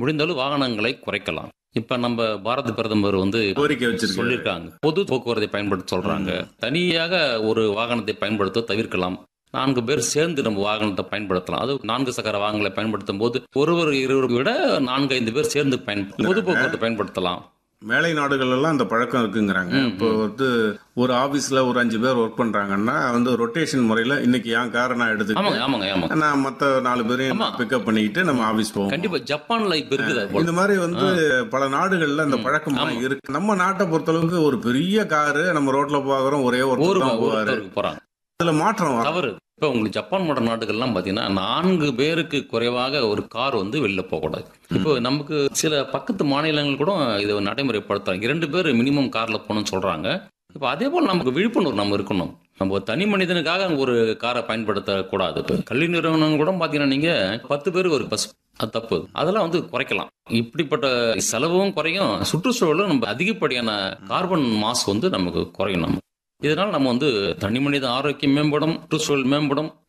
முடிந்தளவு வாகனங்களை குறைக்கலாம் இப்ப நம்ம பாரத பிரதமர் வந்து கோரிக்கை வச்சிருக்காரு சொல்லியிருக்காங்க பொது போக்குவரத்தை பயன்படுத்த சொல்றாங்க தனியாக ஒரு வாகனத்தை பயன்படுத்த தவிர்க்கலாம் நான்கு பேர் சேர்ந்து நம்ம வாகனத்தை பயன்படுத்தலாம் அது நான்கு சக்கர வாகனங்களை பயன்படுத்தும் போது ஒருவர் இருவரை விட நான்கு ஐந்து பேர் சேர்ந்து பயன் பொது போக்குவரத்தை பயன்படுத்தலாம் மேலை நாடுகள் எல்லாம் அந்த பழக்கம் இருக்குங்கிறாங்க இப்போ வந்து ஒரு ஆபீஸ்ல ஒரு அஞ்சு பேர் ஒர்க் பண்றாங்கன்னா வந்து ரொட்டேஷன் முறையில இன்னைக்கு என் காரை நான் ஆமாங்க எடுத்துக்கிட்டு ஆமாங்க ஆமாங்க நான் மத்த நாலு பேரையும் ஆமா. பிக்கப் பண்ணிக்கிட்டு நம்ம ஆபீஸ் போவோம் கண்டிப்பா ஜப்பான்ல இப்ப இருக்குது அது போல. இந்த மாதிரி வந்து பல நாடுகள்ல அந்த பழக்கம் இருக்கு நம்ம நாட்டை பொறுத்தளவுக்கு ஒரு பெரிய காரு நம்ம ரோட்ல பாக்குறோம் ஒரே ஒரு ஒரு தான் போவாரு ஒருத்தருக்கு போறாங்க அதுல மாற்றம் வரும் தவறு இப்ப உங்களுக்கு ஜப்பான் போன்ற நாடுகள்லாம் பாத்தீங்கன்னா நான்கு பேருக்கு குறைவாக ஒரு கார் வந்து வெளில போகக்கூடாது இப்போ நமக்கு சில பக்கத்து மாநிலங்கள் கூட இதை நடைமுறைப்படுத்துறாங்க இரண்டு பேர் மினிமம் கார்ல போகணும்னு சொல்றாங்க இப்போ அதே போல் நமக்கு விழிப்புணர்வு நம்ம இருக்கணும் நம்ம ஒரு தனி மனிதனுக்காக ஒரு காரை பயன்படுத்தக்கூடாது இப்போ கல்வி நிறுவனம் கூட பாத்தீங்கன்னா நீங்க பத்து பேருக்கு ஒரு பஸ் அது தப்பு அதெல்லாம் வந்து குறைக்கலாம் இப்படிப்பட்ட செலவும் குறையும் சுற்றுச்சூழலும் நம்ம அதிகப்படியான கார்பன் மாசு வந்து நமக்கு குறையும் நம்ம இதனால நம்ம வந்து தனி மனித ஆரோக்கியம் மேம்படும் சுற்றுச்சூழல் மேம்படும்